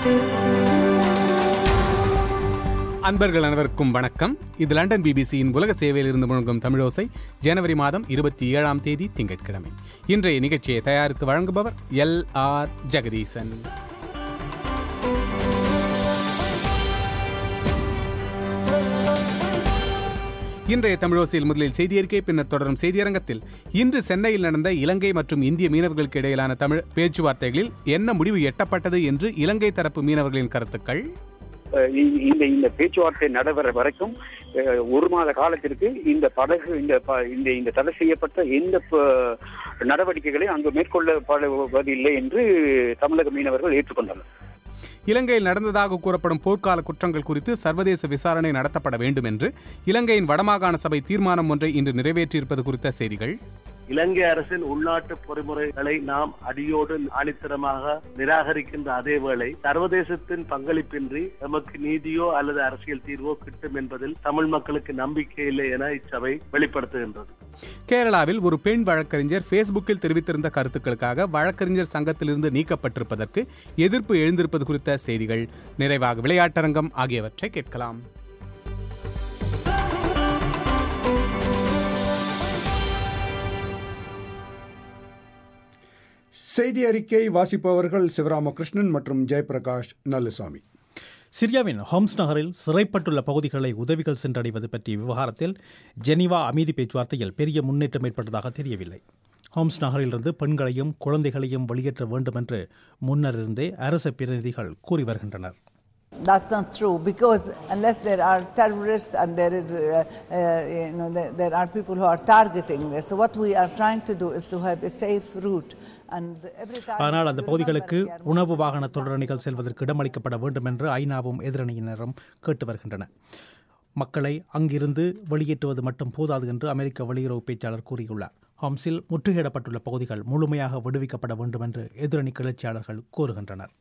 அன்பர்கள் அனைவருக்கும் வணக்கம் இது லண்டன் பிபிசியின் உலக சேவையில் இருந்து முழங்கும் தமிழோசை ஜனவரி மாதம் இருபத்தி ஏழாம் தேதி திங்கட்கிழமை இன்றைய நிகழ்ச்சியை தயாரித்து வழங்குபவர் எல் ஆர் ஜெகதீசன் இன்றைய தமிழோசையில் முதலில் செய்தியறிக்கை பின்னர் தொடரும் செய்தியரங்கத்தில் இன்று சென்னையில் நடந்த இலங்கை மற்றும் இந்திய மீனவர்களுக்கு இடையிலான தமிழ் பேச்சுவார்த்தைகளில் என்ன முடிவு எட்டப்பட்டது என்று இலங்கை தரப்பு மீனவர்களின் கருத்துக்கள் அஹ் இ- இந்த இந்த பேச்சுவார்த்தை நடைபெற வரைக்கும் அஹ், ஒரு மாத காலத்திற்கு இந்த படகு இந்த ப- இந்த இந்த தடை செய்யப்பட்ட எந்த ப- நடவடிக்கைகளையும் அங்கு மேற்கொள்ளப்படுவதில்லை என்று தமிழக மீனவர்கள் ஏற்றுக்கொண்டனர் இலங்கையில் நடந்ததாக கூறப்படும் போர்க்கால குற்றங்கள் குறித்து சர்வதேச விசாரணை நடத்தப்பட வேண்டும் என்று இலங்கையின் வடமாகாண சபை தீர்மானம் ஒன்றை இன்று நிறைவேற்றியிருப்பது குறித்த செய்திகள் இலங்கை அரசின் உள்நாட்டு பொறிமுறைகளை நாம் அடியோடு ஆணித்தரமாக நிராகரிக்கின்ற அதே வேளை சர்வதேசத்தின் பங்களிப்பின்றி நமக்கு நீதியோ அல்லது அரசியல் தீர்வோ கிட்டும் என்பதில் தமிழ் மக்களுக்கு நம்பிக்கை இல்லை என இச்சபை வெளிப்படுத்துகின்றது கேரளாவில் ஒரு பெண் வழக்கறிஞர் ஃபேஸ்புக்கில் தெரிவித்திருந்த கருத்துக்களுக்காக வழக்கறிஞர் சங்கத்திலிருந்து நீக்கப்பட்டிருப்பதற்கு எதிர்ப்பு எழுந்திருப்பது குறித்த செய்திகள் நிறைவாக விளையாட்டரங்கம் ஆகியவற்றை கேட்கலாம் செய்தி அறிக்கை வாசிப்பவர்கள் சிவராமகிருஷ்ணன் மற்றும் ஜெயபிரகாஷ் நல்லுசாமி சிரியாவின் ஹோம்ஸ் நகரில் சிறைப்பட்டுள்ள பகுதிகளை உதவிகள் சென்றடைவது பற்றிய விவகாரத்தில் ஜெனீவா அமைதி பேச்சுவார்த்தையில் பெரிய முன்னேற்றம் ஏற்பட்டதாக தெரியவில்லை ஹோம்ஸ் நகரிலிருந்து பெண்களையும் குழந்தைகளையும் வெளியேற்ற வேண்டும் என்று முன்னரிருந்தே அரச பிரதிநிதிகள் கூறி வருகின்றனர் That's not true because unless there are terrorists and there is, uh, uh, you know, there, there are people who are targeting this. So what we are trying to do is to have a safe route. And every time ஆனால் அந்த you பகுதிகளுக்கு remember we are உணவு வாகன தொடரணிகள் செல்வதற்கு இடமளிக்கப்பட வேண்டும் என்று ஐநாவும் எதிரணியினரும் கேட்டு வருகின்றன மக்களை அங்கிருந்து வெளியேற்றுவது மட்டும் போதாது என்று அமெரிக்க வெளியுறவு பேச்சாளர் கூறியுள்ளார் ஹோம்ஸில் முற்றுகையிடப்பட்டுள்ள பகுதிகள் முழுமையாக விடுவிக்கப்பட வேண்டும் என்று எதிரணி கிளர்ச்சியாளர்கள் கூறுகின்றனர்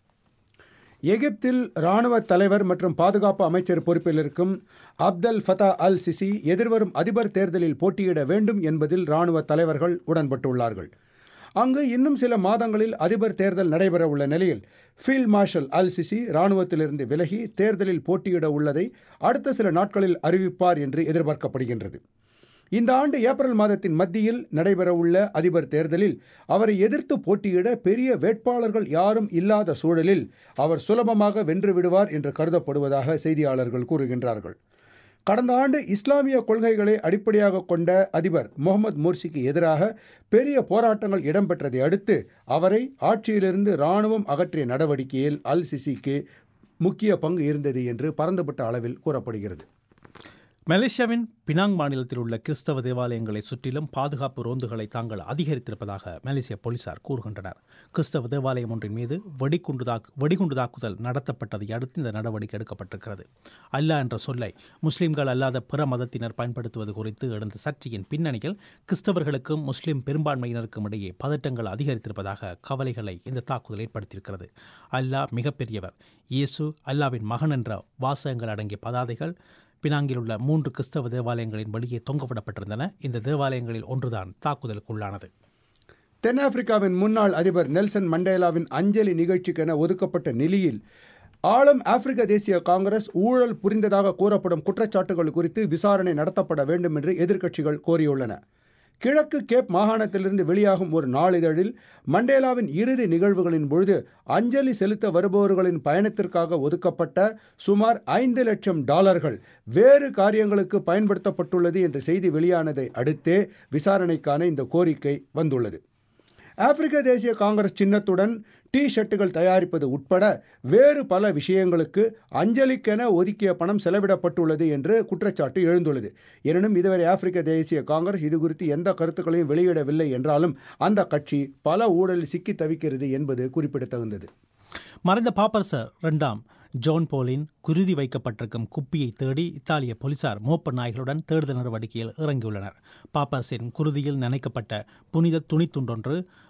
எகிப்தில் இராணுவ தலைவர் மற்றும் பாதுகாப்பு அமைச்சர் பொறுப்பில் இருக்கும் அப்தல் ஃபதா அல் சிசி எதிர்வரும் அதிபர் தேர்தலில் போட்டியிட வேண்டும் என்பதில் இராணுவ தலைவர்கள் உடன்பட்டுள்ளார்கள் அங்கு இன்னும் சில மாதங்களில் அதிபர் தேர்தல் நடைபெற உள்ள நிலையில் ஃபீல்ட் மார்ஷல் அல் சிசி இராணுவத்திலிருந்து விலகி தேர்தலில் போட்டியிட உள்ளதை அடுத்த சில நாட்களில் அறிவிப்பார் என்று எதிர்பார்க்கப்படுகின்றது இந்த ஆண்டு ஏப்ரல் மாதத்தின் மத்தியில் நடைபெறவுள்ள அதிபர் தேர்தலில் அவரை எதிர்த்து போட்டியிட பெரிய வேட்பாளர்கள் யாரும் இல்லாத சூழலில் அவர் சுலபமாக வென்று விடுவார் என்று கருதப்படுவதாக செய்தியாளர்கள் கூறுகின்றார்கள் கடந்த ஆண்டு இஸ்லாமிய கொள்கைகளை அடிப்படையாக கொண்ட அதிபர் முகமது முர்சிக்கு எதிராக பெரிய போராட்டங்கள் இடம்பெற்றதை அடுத்து அவரை ஆட்சியிலிருந்து இராணுவம் அகற்றிய நடவடிக்கையில் அல் சிசிக்கு முக்கிய பங்கு இருந்தது என்று பரந்துபட்ட அளவில் கூறப்படுகிறது மலேசியாவின் பினாங் மாநிலத்தில் உள்ள கிறிஸ்தவ தேவாலயங்களை சுற்றிலும் பாதுகாப்பு ரோந்துகளை தாங்கள் அதிகரித்திருப்பதாக மலேசிய போலீசார் கூறுகின்றனர் கிறிஸ்தவ தேவாலயம் ஒன்றின் மீது வெடிகுண்டு தாக்கு வெடிகுண்டு தாக்குதல் நடத்தப்பட்டதை அடுத்து இந்த நடவடிக்கை எடுக்கப்பட்டிருக்கிறது அல்லா என்ற சொல்லை முஸ்லிம்கள் அல்லாத பிற மதத்தினர் பயன்படுத்துவது குறித்து எழுந்த சர்ச்சையின் பின்னணியில் கிறிஸ்தவர்களுக்கும் முஸ்லிம் பெரும்பான்மையினருக்கும் இடையே பதட்டங்கள் அதிகரித்திருப்பதாக கவலைகளை இந்த தாக்குதல் ஏற்படுத்தியிருக்கிறது அல்லாஹ் மிகப்பெரியவர் இயேசு அல்லாவின் மகன் என்ற வாசகங்கள் அடங்கிய பதாதைகள் பினாங்கில் உள்ள மூன்று கிறிஸ்தவ தேவாலயங்களின் வெளியே தொங்கவிடப்பட்டிருந்தன இந்த தேவாலயங்களில் ஒன்றுதான் தாக்குதலுக்குள்ளானது தென்னாப்பிரிக்காவின் முன்னாள் அதிபர் நெல்சன் மண்டேலாவின் அஞ்சலி நிகழ்ச்சிக்கென ஒதுக்கப்பட்ட நிலையில் ஆளும் ஆப்பிரிக்க தேசிய காங்கிரஸ் ஊழல் புரிந்ததாக கூறப்படும் குற்றச்சாட்டுகள் குறித்து விசாரணை நடத்தப்பட வேண்டும் என்று எதிர்க்கட்சிகள் கோரியுள்ளன கிழக்கு கேப் மாகாணத்திலிருந்து வெளியாகும் ஒரு நாளிதழில் மண்டேலாவின் இறுதி நிகழ்வுகளின் பொழுது அஞ்சலி செலுத்த வருபவர்களின் பயணத்திற்காக ஒதுக்கப்பட்ட சுமார் ஐந்து லட்சம் டாலர்கள் வேறு காரியங்களுக்கு பயன்படுத்தப்பட்டுள்ளது என்ற செய்தி வெளியானதை அடுத்தே விசாரணைக்கான இந்த கோரிக்கை வந்துள்ளது ஆப்பிரிக்க தேசிய காங்கிரஸ் சின்னத்துடன் டி ஷர்ட்டுகள் தயாரிப்பது உட்பட வேறு பல விஷயங்களுக்கு அஞ்சலிக்கென ஒதுக்கிய பணம் செலவிடப்பட்டுள்ளது என்று குற்றச்சாட்டு எழுந்துள்ளது எனினும் இதுவரை ஆப்பிரிக்க தேசிய காங்கிரஸ் இது குறித்து எந்த கருத்துக்களையும் வெளியிடவில்லை என்றாலும் அந்த கட்சி பல ஊழலில் சிக்கி தவிக்கிறது என்பது குறிப்பிடத்தகுந்தது மறைந்த பாப்பரசர் இரண்டாம் ஜோன் போலின் குருதி வைக்கப்பட்டிருக்கும் குப்பியை தேடி இத்தாலிய போலீசார் மோப்ப நாய்களுடன் தேடுதல் நடவடிக்கையில் இறங்கியுள்ளனர் பாப்பரசின் குருதியில் நனைக்கப்பட்ட புனித துணித்துண்டொன்று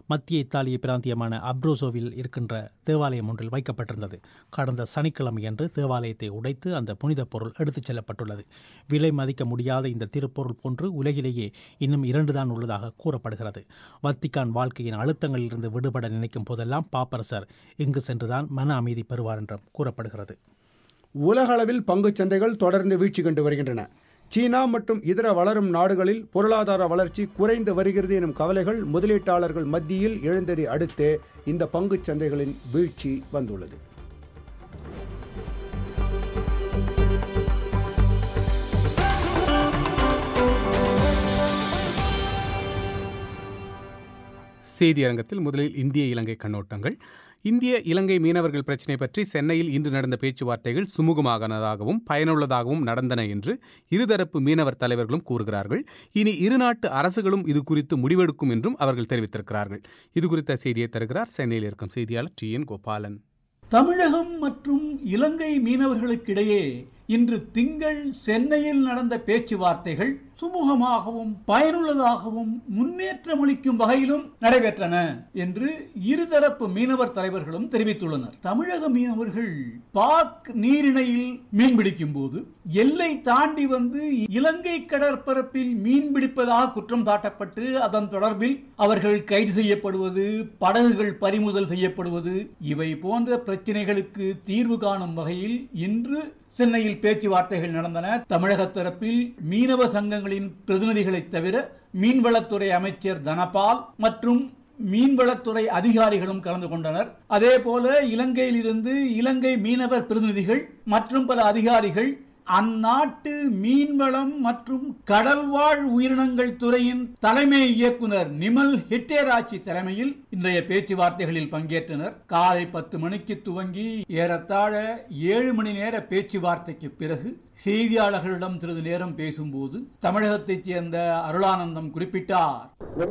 மத்திய இத்தாலிய பிராந்தியமான அப்ரோசோவில் இருக்கின்ற தேவாலயம் ஒன்றில் வைக்கப்பட்டிருந்தது கடந்த சனிக்கிழமையன்று தேவாலயத்தை உடைத்து அந்த புனித பொருள் எடுத்துச் செல்லப்பட்டுள்ளது விலை மதிக்க முடியாத இந்த திருப்பொருள் போன்று உலகிலேயே இன்னும் இரண்டு தான் உள்ளதாக கூறப்படுகிறது வத்திக்கான் வாழ்க்கையின் அழுத்தங்களிலிருந்து விடுபட நினைக்கும் போதெல்லாம் பாப்பரசர் இங்கு சென்றுதான் மன அமைதி பெறுவார் என்றும் கூறப்படுகிறது உலகளவில் பங்குச் சந்தைகள் தொடர்ந்து வீழ்ச்சி கண்டு வருகின்றன சீனா மற்றும் இதர வளரும் நாடுகளில் பொருளாதார வளர்ச்சி குறைந்து வருகிறது எனும் கவலைகள் முதலீட்டாளர்கள் மத்தியில் எழுந்ததை அடுத்தே இந்த பங்குச் சந்தைகளின் வீழ்ச்சி வந்துள்ளது செய்தி அரங்கத்தில் முதலில் இந்திய இலங்கை கண்ணோட்டங்கள் இந்திய இலங்கை மீனவர்கள் பிரச்சினை பற்றி சென்னையில் இன்று நடந்த பேச்சுவார்த்தைகள் சுமூகமானதாகவும் பயனுள்ளதாகவும் நடந்தன என்று இருதரப்பு மீனவர் தலைவர்களும் கூறுகிறார்கள் இனி இரு நாட்டு அரசுகளும் இது குறித்து முடிவெடுக்கும் என்றும் அவர்கள் தெரிவித்திருக்கிறார்கள் இது குறித்த செய்தியை தருகிறார் சென்னையில் இருக்கும் செய்தியாளர் டி என் கோபாலன் தமிழகம் மற்றும் இலங்கை மீனவர்களுக்கிடையே இன்று திங்கள் சென்னையில் நடந்த பேச்சுவார்த்தைகள் சுமூகமாகவும் பயனுள்ளதாகவும் முன்னேற்றமளிக்கும் வகையிலும் நடைபெற்றன என்று இருதரப்பு மீனவர் தலைவர்களும் தெரிவித்துள்ளனர் தமிழக மீனவர்கள் பாக் நீரிணையில் மீன்பிடிக்கும் போது எல்லை தாண்டி வந்து இலங்கை கடற்பரப்பில் மீன்பிடிப்பதாக குற்றம் சாட்டப்பட்டு அதன் தொடர்பில் அவர்கள் கைது செய்யப்படுவது படகுகள் பறிமுதல் செய்யப்படுவது இவை போன்ற பிரச்சனைகளுக்கு தீர்வு காணும் வகையில் இன்று சென்னையில் பேச்சுவார்த்தைகள் நடந்தன தமிழக தரப்பில் மீனவ சங்கங்களின் பிரதிநிதிகளைத் தவிர மீன்வளத்துறை அமைச்சர் தனபால் மற்றும் மீன்வளத்துறை அதிகாரிகளும் கலந்து கொண்டனர் அதே போல இலங்கையிலிருந்து இலங்கை மீனவர் பிரதிநிதிகள் மற்றும் பல அதிகாரிகள் அந்நாட்டு மீன்வளம் மற்றும் கடல்வாழ் உயிரினங்கள் துறையின் தலைமை இயக்குனர் நிமல் ஹெட்டேராச்சி தலைமையில் இன்றைய பேச்சுவார்த்தைகளில் பங்கேற்றனர் காலை பத்து மணிக்கு துவங்கி ஏறத்தாழ ஏழு மணி நேர பேச்சுவார்த்தைக்கு பிறகு செய்தியாளர்களிடம் சிறிது நேரம் பேசும்போது தமிழகத்தைச் சேர்ந்த அருளானந்தம் குறிப்பிட்டார்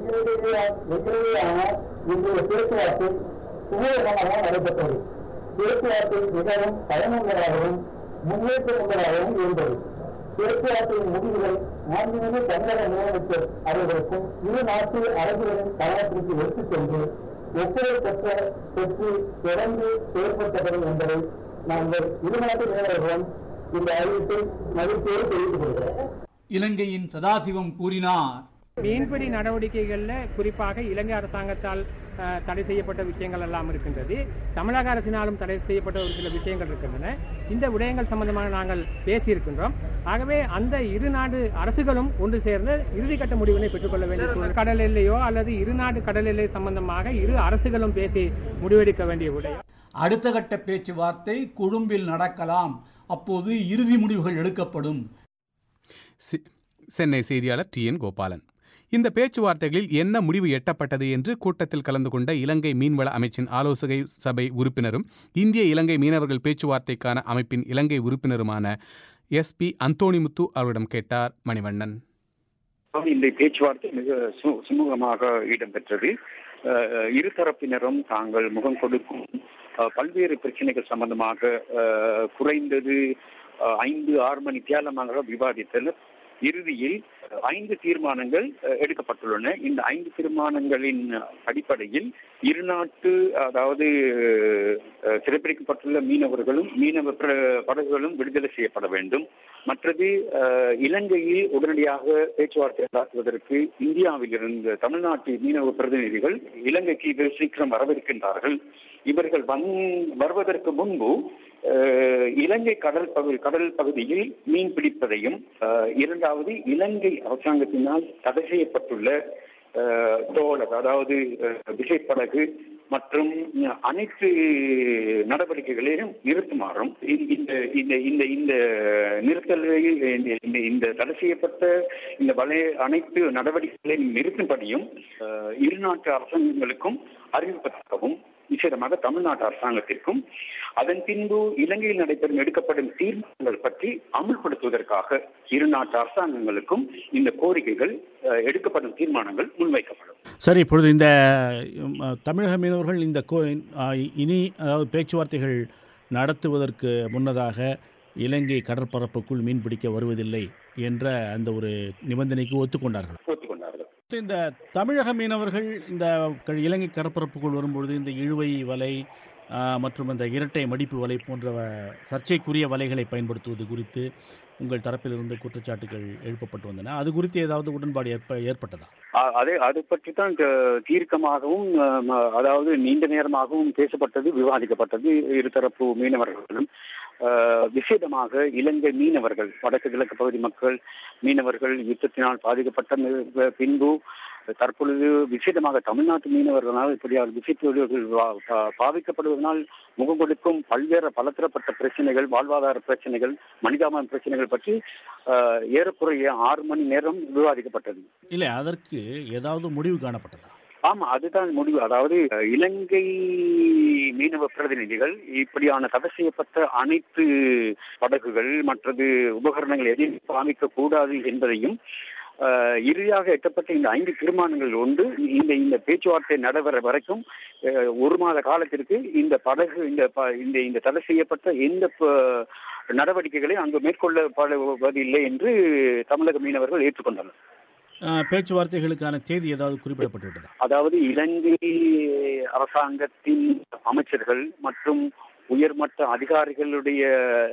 இன்றைய பேச்சுவார்த்தை சுமூகமாக நடைபெற்றது பேச்சுவார்த்தை மிகவும் பயனுள்ளதாகவும் முன்னேற்றமுள்ளதாகவும் இருந்தது பேச்சுவார்த்தையின் முடிவுகள் மாண்புமிகு தமிழக முதலமைச்சர் அவர்களுக்கும் இரு நாட்டு அரசுகளின் கவனத்திற்கு எடுத்துச் சென்று ஒப்புதல் பெற்ற பெற்று தொடர்ந்து செயல்பட்டது என்பதை நாங்கள் இரு நாட்டு மீனவர்களும் இந்த அறிவிப்பை மகிழ்ச்சியோடு தெரிவித்துக் கொள்கிறேன் இலங்கையின் சதாசிவம் கூறினார் மீன்பிடி நடவடிக்கைகளில் குறிப்பாக இலங்கை அரசாங்கத்தால் அஹ், தடை செய்யப்பட்ட விஷயங்கள் எல்லாம் இருக்கின்றது தமிழக அரசினாலும் தடை செய்யப்பட்ட ஒரு சில விஷயங்கள் இருக்கின்றன இந்த விடயங்கள் சம்பந்தமாக நாங்கள் பேசியிருக்கின்றோம் ஆகவே அந்த இரு நாடு அரசுகளும் ஒன்று சேர்ந்து இறுதிக்கட்ட முடிவினை பெற்றுக்கொள்ள வேண்டிய சூழல் கடல் எல்லையோ அல்லது இரு நாடு கடல் எல்லை சம்பந்தமாக இரு அரசுகளும் பேசி முடிவெடுக்க வேண்டிய விடயம் அடுத்த கட்ட பேச்சுவார்த்தை கொழும்பில் நடக்கலாம் அப்போது இறுதி முடிவுகள் எடுக்கப்படும் சி- சென்னை செய்தியாளர் டி என் கோபாலன் இந்த பேச்சுவார்த்தைகளில் என்ன முடிவு எட்டப்பட்டது என்று கூட்டத்தில் கலந்து கொண்ட இலங்கை மீன்வள அமைச்சின் ஆலோசகை சபை உறுப்பினரும் இந்திய இலங்கை மீனவர்கள் பேச்சுவார்த்தைக்கான அமைப்பின் இலங்கை உறுப்பினருமான எஸ்பி அந்தோணிமுத்து அவரிடம் கேட்டார் மணிவண்ணன் இந்த பேச்சுவார்த்தை மிக சு- சுமூகமாக இடம்பெற்றது அஹ், இருதரப்பினரும் தாங்கள் முகம் கொடுக்கும் அஹ், பல்வேறு பிரச்சனைகள் சம்பந்தமாக அஹ், குறைந்தது அஹ், ஐந்து ஆறு மணி தியாலமாக விவாதித்தனர் இறுதியில் ஐந்து தீர்மானங்கள் அஹ், எடுக்கப்பட்டுள்ளன இந்த ஐந்து தீர்மானங்களின் அடிப்படையில் இரு நாட்டு அதாவது அஹ், சிறைப்பிடிக்கப்பட்டுள்ள மீனவர்களும் மீனவ பிர- படகுகளும் விடுதலை செய்யப்பட வேண்டும் மற்றது அஹ், இலங்கையில் உடனடியாக பேச்சுவார்த்தை நடத்துவதற்கு இந்தியாவில் இருந்த தமிழ்நாட்டு மீனவ பிரதிநிதிகள் இலங்கைக்கு வெகு சீக்கிரம் வரவிருக்கின்றார்கள் இவர்கள் வந் வருவதற்கு முன்பு அஹ், இலங்கை கடல் பகுதி கடல் பகுதியில் மீன் பிடிப்பதையும் அஹ், இரண்டாவது இலங்கை அரசாங்கத்தினால் தடை செய்யப்பட்டுள்ள அஹ், டோலர் அதாவது அஹ், விசைப்படகு மற்றும் அனைத்து நடவடிக்கைகளையும் நிறுத்துமாறும் இந்த- இந்த இந்த இந்த இந்த நிறுத்தலில் இந்த- இந்த- இந்த தடை செய்யப்பட்ட இந்த வலை அனைத்து நடவடிக்கைகளையும் நிறுத்தும்படியும் அஹ், இரு நாட்டு அரசாங்கங்களுக்கும் அறிவிப்பதற்காகவும் விசேடமாக தமிழ்நாட்டு அரசாங்கத்திற்கும் அதன் பின்பு இலங்கையில் நடைபெறும் எடுக்கப்படும் தீர்மானங்கள் பற்றி அமுல்படுத்துவதற்காக இரு நாட்டு அரசாங்கங்களுக்கும் இந்த கோரிக்கைகள் அஹ், எடுக்கப்படும் தீர்மானங்கள் முன்வைக்கப்படும் சரி இப்பொழுது இந்த ம், தமிழக மீனவர்கள் இந்த கோ ஆ, இனி அதாவது பேச்சுவார்த்தைகள் நடத்துவதற்கு முன்னதாக இலங்கை கடற்பரப்புக்குள் மீன்பிடிக்க வருவதில்லை என்ற அந்த ஒரு நிபந்தனைக்கு ஒத்துக்கொண்டார்கள் ஒத்துக்கொண்டார்கள் இந்த தமிழக மீனவர்கள் இந்த க- இலங்கை கடற்பரப்புக்குள் வரும்பொழுது இந்த இழுவை வலை ஆ, மற்றும் இந்த இரட்டை மடிப்பு வலை போன்ற வ- சர்ச்சைக்குரிய வலைகளை பயன்படுத்துவது குறித்து உங்கள் தரப்பிலிருந்து குற்றச்சாட்டுகள் எழுப்பப்பட்டு வந்தன அது குறித்து ஏதாவது உடன்பாடு ஏற்ப ஏற்பட்டதா அ- அதே அது பற்றி தான் க- தீர்க்கமாகவும் அஹ், ம- அதாவது நீண்ட நேரமாகவும் பேசப்பட்டது விவாதிக்கப்பட்டது இருதரப்பு மீனவர்களும் அஹ், விசேடமாக இலங்கை மீனவர்கள் வடக்கு கிழக்கு பகுதி மக்கள் மீனவர்கள் யுத்தத்தினால் பாதிக்கப்பட்ட மி- பின்பு தற்பொழுது விசேடமாக தமிழ்நாட்டு மீனவர்களால் இப்படியாக விசைத்தொழில்கள் வா- பா- பாதிக்கப்படுவதனால் முகம் கொடுக்கும் பல்வேறு பலதரப்பட்ட பிரச்சனைகள் வாழ்வாதார பிரச்சனைகள் மனிதாபன பிரச்சனைகள் பற்றி அஹ், ஏறக்குறைய ஆறு மணி நேரம் விவாதிக்கப்பட்டது இல்லை அதற்கு ஏதாவது முடிவு காணப்பட்டதா ஆமா அதுதான் முடிவு அதாவது அஹ், இலங்கை மீனவ பிரதிநிதிகள் இப்படியான தடை செய்யப்பட்ட அனைத்து படகுகள் மற்றது உபகரணங்கள் எதையும் காமிக்க கூடாது என்பதையும் அஹ், இறுதியாக எட்டப்பட்ட இந்த ஐந்து தீர்மானங்கள் ஒன்று இந்த இந்த பேச்சுவார்த்தை நடைபெற வரைக்கும் அஹ், ஒரு மாத காலத்திற்கு இந்த படகு இந்த ப- இந்த இந்த தடை செய்யப்பட்ட எந்த ப- நடவடிக்கைகளை அங்கு மேற்கொள்ளப்படுவதில்லை என்று தமிழக மீனவர்கள் ஏற்றுக்கொண்டனர் ஆ, பேச்சுவார்த்தைகளுக்கான தேதி ஏதாவது குறிப்பிடப்பட்டு விட்டதா அதாவது இலங்கை அரசாங்கத்தின் அமைச்சர்கள் மற்றும் உயர்மட்ட அதிகாரிகளுடைய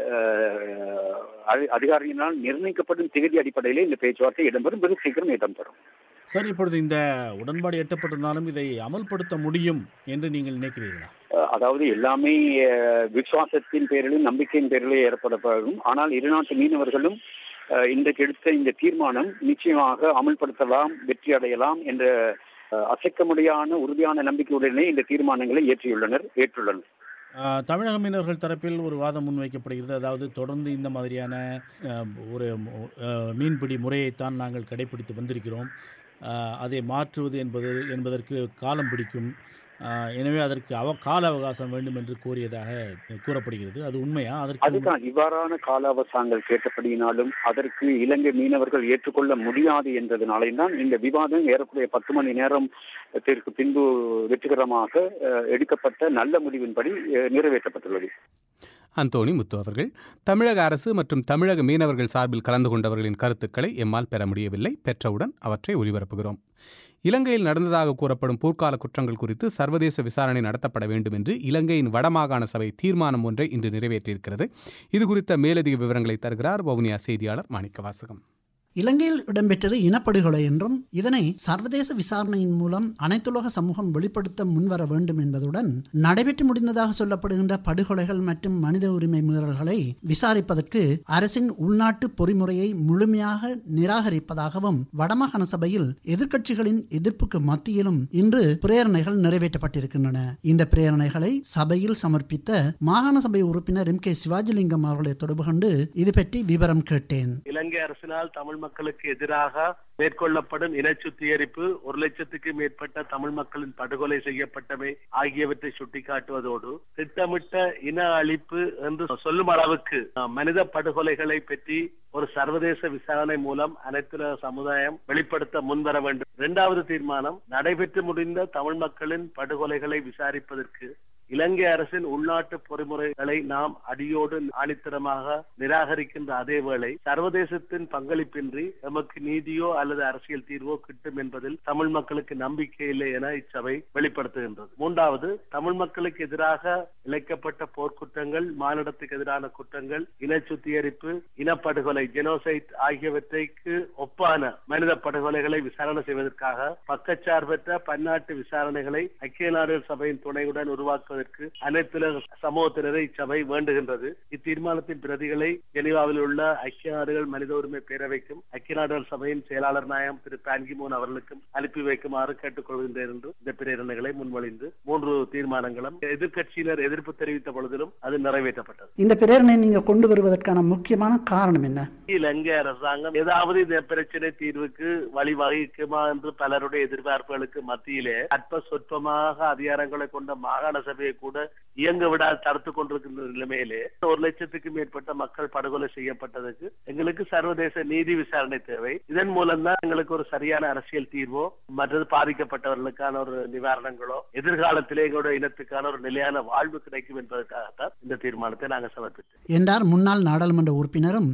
அஹ், அதி- அதிகாரியினால் நிர்ணயிக்கப்படும் தேதி அடிப்படையிலே இந்த பேச்சுவார்த்தை இடம்பெறும் வெகு சீக்கிரம் இடம்பெறும் சரி இப்பொழுது இந்த உடன்பாடு எட்டப்பட்டிருந்தாலும் இதை அமல்படுத்த முடியும் என்று நீங்கள் நினைக்கிறீர்களா அஹ், அதாவது எல்லாமே அஹ், விசுவாசத்தின் பேரிலும் நம்பிக்கையின் பேரிலே ஏற்படப்படும் ஆனால் இரு நாட்டு மீனவர்களும் அஹ், இன்றைக்கு எடுத்த இந்த தீர்மானம் நிச்சயமாக அமல்படுத்தலாம் வெற்றி அடையலாம் என்ற அஹ், அசைக்க முடியாத உறுதியான நம்பிக்கையுடனே இந்த தீர்மானங்களை ஏற்றியுள்ளனர் ஏற்றுள்ளனர் ஆ, தமிழக மீனவர்கள் தரப்பில் ஒரு வாதம் முன்வைக்கப்படுகிறது அதாவது தொடர்ந்து இந்த மாதிரியான ஆ, ஒரு ஆ, மீன்பிடி முறையைத்தான் நாங்கள் கடைபிடித்து வந்திருக்கிறோம் ஆ, அதை மாற்றுவது என்பது என்பதற்கு காலம் பிடிக்கும் ஆ, எனவே அதற்கு அவ கால அவகாசம் வேண்டும் என்று கோரியதாக கூறப்படுகிறது அது உண்மையா அதற்கு அதுதான் இவ்வாறான கால அவகாசங்கள் கேட்டபடியினாலும் அதற்கு இலங்கை மீனவர்கள் ஏற்றுக்கொள்ள முடியாது என்றதுனாலே தான் இந்த விவாதம் ஏறக்குறைய பத்து மணி நேரத்திற்கு பின்பு வெற்றிகரமாக அஹ், எடுக்கப்பட்ட நல்ல முடிவின்படி அஹ், நிறைவேற்றப்பட்டுள்ளது அந்தோணி முத்து அவர்கள் தமிழக அரசு மற்றும் தமிழக மீனவர்கள் சார்பில் கலந்து கொண்டவர்களின் கருத்துக்களை எம்மால் பெற முடியவில்லை பெற்றவுடன் அவற்றை ஒலிபரப்புகிறோம் இலங்கையில் நடந்ததாக கூறப்படும் போர்க்கால குற்றங்கள் குறித்து சர்வதேச விசாரணை நடத்தப்பட வேண்டும் என்று இலங்கையின் வடமாகாண சபை தீர்மானம் ஒன்றை இன்று நிறைவேற்றியிருக்கிறது இது குறித்த மேலதிக விவரங்களை தருகிறார் வவுனியா செய்தியாளர் மாணிக்கவாசகம் இலங்கையில் இடம்பெற்றது இனப்படுகொலை என்றும் இதனை சர்வதேச விசாரணையின் மூலம் அனைத்துலக சமூகம் வெளிப்படுத்த முன்வர வேண்டும் என்பதுடன் நடைபெற்று முடிந்ததாக சொல்லப்படுகின்ற படுகொலைகள் மற்றும் மனித உரிமை மீறல்களை விசாரிப்பதற்கு அரசின் உள்நாட்டு பொறிமுறையை முழுமையாக நிராகரிப்பதாகவும் வடமாகாண சபையில் எதிர்க்கட்சிகளின் எதிர்ப்புக்கு மத்தியிலும் இன்று பிரேரணைகள் நிறைவேற்றப்பட்டிருக்கின்றன இந்த பிரேரணைகளை சபையில் சமர்ப்பித்த மாகாண சபை உறுப்பினர் எம் கே சிவாஜிலிங்கம் அவர்களை தொடர்பு கொண்டு இது பற்றி விவரம் கேட்டேன் இலங்கை அரசினால் தமிழ் மக்களுக்கு எதிராக மேற்கொள்ளப்படும் இன சுத்திகரிப்பு ஒரு லட்சத்துக்கு மேற்பட்ட தமிழ் மக்களின் படுகொலை செய்யப்பட்டமை ஆகியவற்றை சுட்டிக்காட்டுவதோடு திட்டமிட்ட இன அழிப்பு என்று சொல்லும் அளவுக்கு அஹ், மனித படுகொலைகளை பற்றி ஒரு சர்வதேச விசாரணை மூலம் அனைத்துலக சமுதாயம் வெளிப்படுத்த முன்வர வேண்டும் இரண்டாவது தீர்மானம் நடைபெற்று முடிந்த தமிழ் மக்களின் படுகொலைகளை விசாரிப்பதற்கு இலங்கை அரசின் உள்நாட்டு பொறிமுறைகளை நாம் அடியோடு ஆணித்தரமாக நிராகரிக்கின்ற அதே வேளை சர்வதேசத்தின் பங்களிப்பின்றி எமக்கு நீதியோ அல்லது அரசியல் தீர்வோ கிட்டும் என்பதில் தமிழ் மக்களுக்கு நம்பிக்கை இல்லை என இச்சபை வெளிப்படுத்துகின்றது மூன்றாவது தமிழ் மக்களுக்கு எதிராக இழைக்கப்பட்ட போர்க்குற்றங்கள் மானிடத்துக்கு எதிரான குற்றங்கள் இன சுத்திகரிப்பு இனப்படுகொலை ஜெனோசைட் ஆகியவற்றைக்கு ஒப்பான மனித படுகொலைகளை விசாரணை செய்வதற்காக பக்கச்சார்பற்ற பன்னாட்டு விசாரணைகளை ஐக்கிய நாடுகள் சபையின் துணையுடன் உருவாக்குவதற்கு அனைத்துலக சமூகத்தினரை இச்சபை வேண்டுகின்றது இத்தீர்மானத்தின் பிரதிகளை ஜெனீவாவில் உள்ள ஐக்கிய நாடுகள் மனித உரிமை பேரவைக்கும் ஐக்கிய நாடுகள் சபையின் செயலாளர் நாயம் திரு பான்கிமோன் அவர்களுக்கும் அனுப்பி வைக்குமாறு கேட்டுக்கொள்கின்றேன் என்று இந்த பிரேரணைகளை முன்மொழிந்து மூன்று தீர்மானங்களும் எதிர்க்கட்சியினர் எதிர்ப்பு தெரிவித்த பொழுதிலும் அது நிறைவேற்றப்பட்டது இந்த பிரேரணை நீங்க கொண்டு வருவதற்கான முக்கியமான காரணம் என்ன இலங்கை அரசாங்கம் ஏதாவது இந்த பிரச்சனை தீர்வுக்கு வழிவகுக்குமா என்று பலருடைய எதிர்பார்ப்புகளுக்கு மத்தியிலே அற்ப சொற்பமாக அதிகாரங்களை கொண்ட மாகாண சபையை கூட இயங்க விடாது தடுத்துக் கொண்டிருக்கின்ற நிலைமையிலே ஒரு லட்சத்துக்கு மேற்பட்ட மக்கள் படுகொலை செய்யப்பட்டதுக்கு எங்களுக்கு சர்வதேச நீதி விசாரணை தேவை இதன் மூலம் தான் எங்களுக்கு ஒரு சரியான அரசியல் தீர்வோ மற்றது பாதிக்கப்பட்டவர்களுக்கான ஒரு நிவாரணங்களோ எதிர்காலத்திலே எங்களுடைய இனத்துக்கான ஒரு நிலையான வாழ்வு கிடைக்கும் என்பதற்காகத்தான் இந்த தீர்மானத்தை நாங்கள் சமர்ப்பித்தோம் என்றார் முன்னாள் நாடாளுமன்ற உறுப்பினரும் மாகாண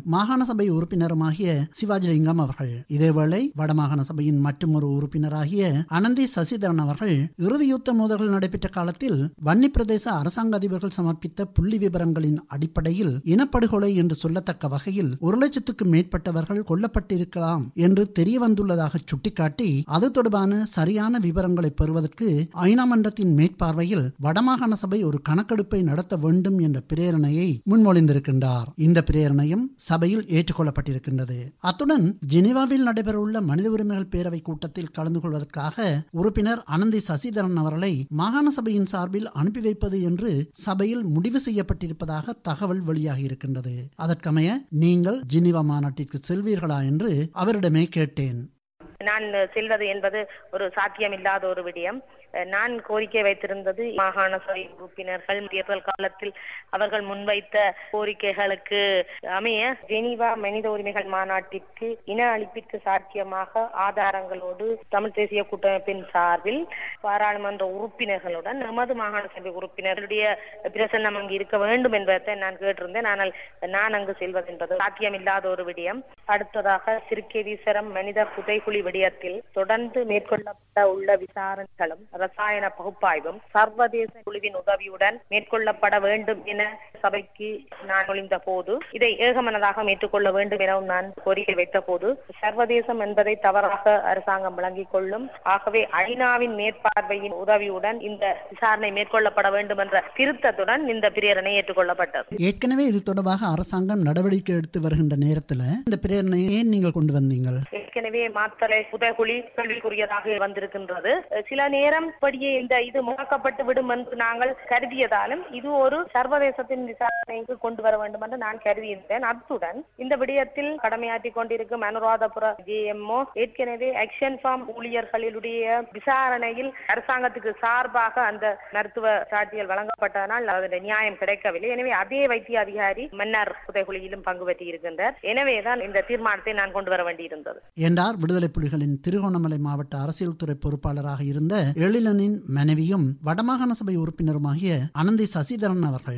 சபை உறுப்பினருமாகிய சிவாஜிலிங்கம் அவர்கள் இதேவேளை வடமாகாண சபையின் மற்றொரு உறுப்பினராகிய அனந்தி சசிதரன் அவர்கள் இறுதியுத்த மோதல்கள் நடைபெற்ற காலத்தில் வன்னி பிரதேச அரசாங்க அதிபர்கள் சமர்ப்பித்த புள்ளி விவரங்களின் அடிப்படையில் இனப்படுகொலை என்று சொல்லத்தக்க வகையில் ஒரு லட்சத்துக்கு மேற்பட்டவர்கள் கொல்லப்பட்டிருக்கலாம் என்று தெரிய வந்துள்ளதாக சுட்டிக்காட்டி அது தொடர்பான சரியான விவரங்களை பெறுவதற்கு ஐநா மன்றத்தின் மேற்பார்வையில் வடமாகாண சபை ஒரு கணக்கெடுப்பை நடத்த வேண்டும் என்ற பிரேரணையை முன்மொழிந்திருக்கின்றார் இந்த பிரேரணையும் சபையில் ஏற்றுக்கொள்ளப்பட்டிருக்கின்றது அத்துடன் ஜெனீவாவில் நடைபெறவுள்ள மனித உரிமைகள் பேரவை கூட்டத்தில் கலந்து கொள்வதற்காக உறுப்பினர் அனந்தி சசிதரன் அவர்களை மாகாண சபையின் சார்பில் அனுப்பி வைப்பது என்று சபையில் முடிவு செய்யப்பட்டிருப்பதாக தகவல் வெளியாகி இருக்கின்றது அதற்கமைய நீங்கள் ஜெனீவா மாநாட்டிற்கு செல்வீர்களா என்று அவரிடமே கேட்டேன் நான் செல்வது என்பது ஒரு சாத்தியமில்லாத ஒரு விடயம் நான் கோரிக்கை வைத்திருந்தது மாகாண சபை உறுப்பினர்கள் தேர்தல் காலத்தில் அவர்கள் முன்வைத்த கோரிக்கைகளுக்கு அமைய ஜெனீவா மனித உரிமைகள் மாநாட்டிற்கு இன அழிப்பிற்கு சாத்தியமாக ஆதாரங்களோடு தமிழ் தேசிய கூட்டமைப்பின் சார்பில் பாராளுமன்ற உறுப்பினர்களுடன் நமது மாகாண சபை உறுப்பினர்களுடைய பிரசன்னம் அங்கு இருக்க வேண்டும் என்பதை நான் கேட்டிருந்தேன் ஆனால் நான் அங்கு செல்வது என்பது சாத்தியமில்லாத ஒரு விடயம் அடுத்ததாக திருக்கேதீஸ்வரம் மனித புதைகுழி விடயத்தில் தொடர்ந்து மேற்கொள்ளப்பட உள்ள விசாரணைகளும் ரசாயன பகுப்பாய்வும் சர்வதேச குழுவின் உதவியுடன் மேற்கொள்ளப்பட வேண்டும் என சபைக்கு நான் ஒளிந்த போது இதை ஏகமனதாக மேற்கொள்ள வேண்டும் எனவும் நான் கோரிக்கை வைத்த போது சர்வதேசம் என்பதை தவறாக அரசாங்கம் விளங்கிக் கொள்ளும் ஆகவே ஐநாவின் மேற்பார்வையின் உதவியுடன் இந்த விசாரணை மேற்கொள்ளப்பட வேண்டும் என்ற திருத்தத்துடன் இந்த பிரேரணை ஏற்றுக்கொள்ளப்பட்டது ஏற்கனவே இது தொடர்பாக அரசாங்கம் நடவடிக்கை எடுத்து வருகின்ற நேரத்தில் இந்த பிரேரணையை ஏன் நீங்கள் கொண்டு வந்தீங்கள் ஏற்கனவே மாத்தலை புதைகுழி கேள்விக்குரியதாக வந்திருக்கின்றது சில நேரம் இப்படியே இந்த இது முடக்கப்பட்டு விடும் என்று நாங்கள் கருதியதாலும் இது ஒரு சர்வதேசத்தின் விசாரணைக்கு கொண்டு வர வேண்டும் என்று நான் கருதியிருந்தேன் அத்துடன் இந்த விடயத்தில் கடமையாற்றி கொண்டிருக்கும் அனுராதபுர ஜேஎம்ஓ ஏற்கனவே ஆக்ஷன் ஃபார்ம் ஊழியர்களுடைய விசாரணையில் அரசாங்கத்துக்கு சார்பாக அந்த மருத்துவ சாட்சியல் வழங்கப்பட்டதனால் அதனுடைய நியாயம் கிடைக்கவில்லை எனவே அதே வைத்திய அதிகாரி மன்னார் புதைகுழியிலும் பங்கு பெற்றி இருக்கின்றார் எனவேதான் இந்த தீர்மானத்தை நான் கொண்டு வர வேண்டியிருந்தது என்றார் விடுதலை புலிகளின் திருகோணமலை மாவட்ட அரசியல் துறை பொறுப்பாளராக இருந்த எழிலனின் மனைவியும் வடமாகாண சபை உறுப்பினருமாகிய அனந்தி சசிதரன் அவர்கள்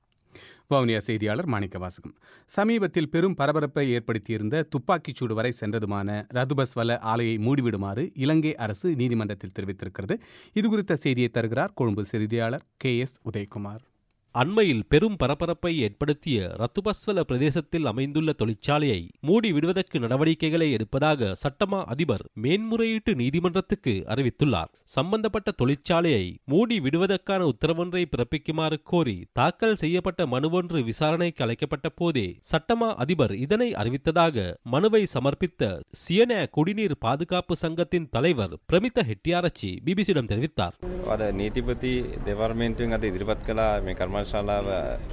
வவுனியா செய்தியாளர் மாணிக்க வாசகம் சமீபத்தில் பெரும் பரபரப்பை ஏற்படுத்தியிருந்த துப்பாக்கிச் சூடு வரை சென்றதுமான ரதுபஸ்வல ஆலையை மூடிவிடுமாறு இலங்கை அரசு நீதிமன்றத்தில் தெரிவித்திருக்கிறது இதுகுறித்த செய்தியை தருகிறார் கொழும்பு செய்தியாளர் கே எஸ் உதயகுமார் அண்மையில் பெரும் பரபரப்பை ஏற்படுத்திய ரத்துபஸ்வல பிரதேசத்தில் அமைந்துள்ள தொழிற்சாலையை மூடி விடுவதற்கு நடவடிக்கைகளை எடுப்பதாக சட்டமா அதிபர் மேன்முறையீட்டு நீதிமன்றத்துக்கு அறிவித்துள்ளார் சம்பந்தப்பட்ட தொழிற்சாலையை மூடி விடுவதற்கான உத்தரவொன்றை பிறப்பிக்குமாறு கோரி தாக்கல் செய்யப்பட்ட மனுவொன்று விசாரணைக்கு அழைக்கப்பட்ட போதே சட்டமா அதிபர் இதனை அறிவித்ததாக மனுவை சமர்ப்பித்த சியன குடிநீர் பாதுகாப்பு சங்கத்தின் தலைவர் பிரமித்த ஹெட்டியாரச்சி பிபிசியிடம் தெரிவித்தார் අර නීතිපති දෙවර්මේන්තුවෙන් අද ඉදිරිපත් කලා මේ කර්මාශාලාව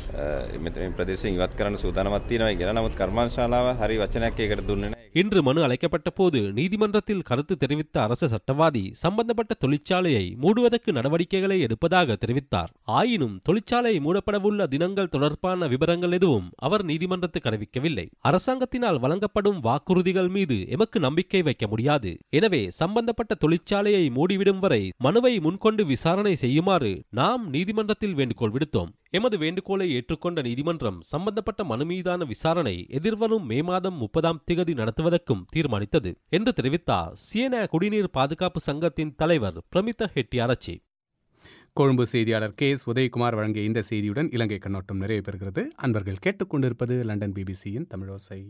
මෙතන ප්‍රදේශයෙන් ඉවත් කරන්න සූදානමත් තියෙනවා කියලා. නමුත් කර්මාශාලාව හරි වචනයක් ඒකට දුන්නේ නැහැ. இன்று மனு அழைக்கப்பட்ட போது நீதிமன்றத்தில் கருத்து தெரிவித்த அரசு சட்டவாதி சம்பந்தப்பட்ட தொழிற்சாலையை மூடுவதற்கு நடவடிக்கைகளை எடுப்பதாக தெரிவித்தார் ஆயினும் தொழிற்சாலை மூடப்படவுள்ள தினங்கள் தொடர்பான விவரங்கள் எதுவும் அவர் நீதிமன்றத்துக்கு அறிவிக்கவில்லை அரசாங்கத்தினால் வழங்கப்படும் வாக்குறுதிகள் மீது எமக்கு நம்பிக்கை வைக்க முடியாது எனவே சம்பந்தப்பட்ட தொழிற்சாலையை மூடிவிடும் வரை மனுவை முன்கொண்டு விசாரணை செய்யுமாறு நாம் நீதிமன்றத்தில் வேண்டுகோள் விடுத்தோம் எமது வேண்டுகோளை ஏற்றுக்கொண்ட நீதிமன்றம் சம்பந்தப்பட்ட மனு மீதான விசாரணை எதிர்வரும் மே மாதம் முப்பதாம் திகதி நடத்துவதற்கும் தீர்மானித்தது என்று தெரிவித்தார் சியன குடிநீர் பாதுகாப்பு சங்கத்தின் தலைவர் பிரமித்த ஹெட்டியாரச்சி கொழும்பு செய்தியாளர் கே எஸ் உதயகுமார் வழங்கிய இந்த செய்தியுடன் இலங்கை கண்ணோட்டம் நிறைவு பெறுகிறது அன்பர்கள் கேட்டுக்கொண்டிருப்பது லண்டன் பிபிசியின் தமிழோசை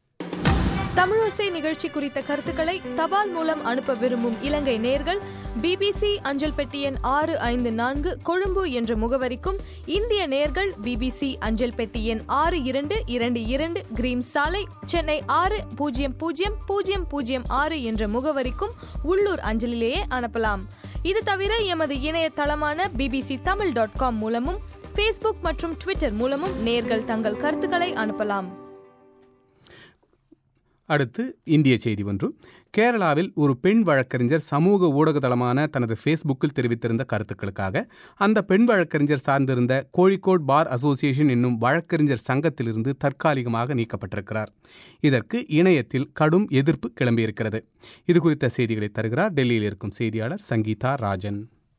தமிழோசை நிகழ்ச்சி குறித்த கருத்துக்களை தபால் மூலம் அனுப்ப விரும்பும் இலங்கை நேர்கள் பிபிசி அஞ்சல் பெட்டி எண் ஆறு ஐந்து நான்கு கொழும்பு என்ற முகவரிக்கும் இந்திய நேர்கள் பிபிசி அஞ்சல் பெட்டி எண் ஆறு இரண்டு இரண்டு இரண்டு கிரீம் சாலை சென்னை ஆறு பூஜ்ஜியம் பூஜ்ஜியம் பூஜ்ஜியம் பூஜ்ஜியம் ஆறு என்ற முகவரிக்கும் உள்ளூர் அஞ்சலிலேயே அனுப்பலாம் இது தவிர எமது இணையதளமான பிபிசி தமிழ் டாட் காம் மூலமும் ஃபேஸ்புக் மற்றும் ட்விட்டர் மூலமும் நேர்கள் தங்கள் கருத்துக்களை அனுப்பலாம் அடுத்து இந்திய செய்தி ஒன்று கேரளாவில் ஒரு பெண் வழக்கறிஞர் சமூக ஊடகதளமான தனது ஃபேஸ்புக்கில் தெரிவித்திருந்த கருத்துக்களுக்காக அந்த பெண் வழக்கறிஞர் சார்ந்திருந்த கோழிக்கோட் பார் அசோசியேஷன் என்னும் வழக்கறிஞர் சங்கத்திலிருந்து தற்காலிகமாக நீக்கப்பட்டிருக்கிறார் இதற்கு இணையத்தில் கடும் எதிர்ப்பு கிளம்பியிருக்கிறது இது குறித்த செய்திகளை தருகிறார் டெல்லியில் இருக்கும் செய்தியாளர் சங்கீதா ராஜன்